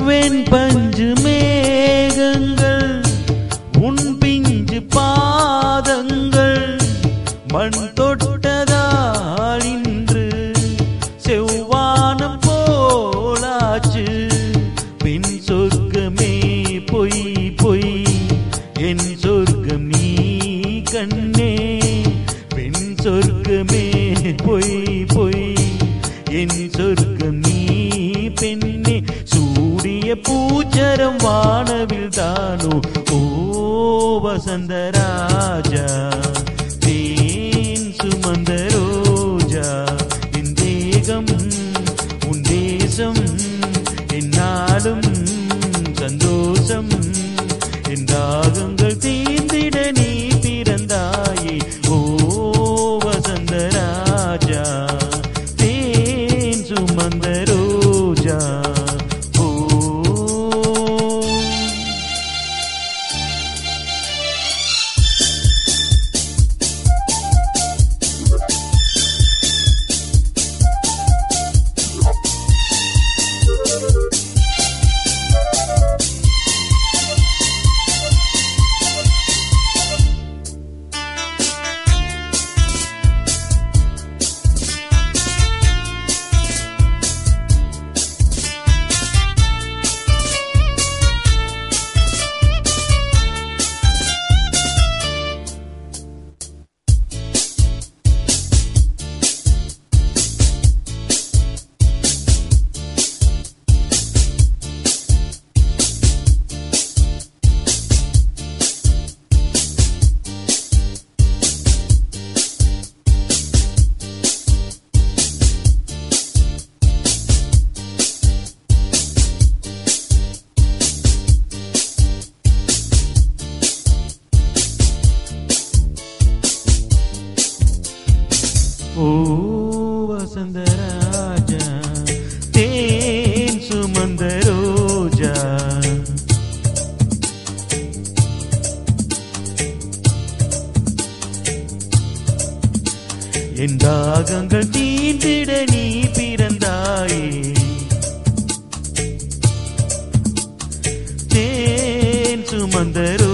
வெண் பஞ்சு மேகங்கள் உன் பிஞ்சு பாதங்கள் மண் தொட்டதால் இன்று செவ்வானம் போலாச்சு பின் சொர்க்கமே பொய் பொய் என் சொர்க்கம் நீ கண்ணே பின் சொர்க்கமே பொய் பொய் என் சொர்க்கம் நீ பெண்ணே சூடிய பூச்சரம் வானவில் தானோ ஓ வசந்தராஜா தேன் சுமந்த ரோஜா என் தேகம் உன் தேசம் என்னாலும் சந்தோஷம் என் தாகங்கள் தீர்ந்திட நீ பிறந்தாயே ஓ வசந்தராஜா தேன் சுமந்த ரோஜா ஓ ஓ வசந்தராஜா தேன் சுமந்த ரோஜா என் தாகங்கள் தீண்டிட நீ பிறந்தாயே தேன் சுமந்த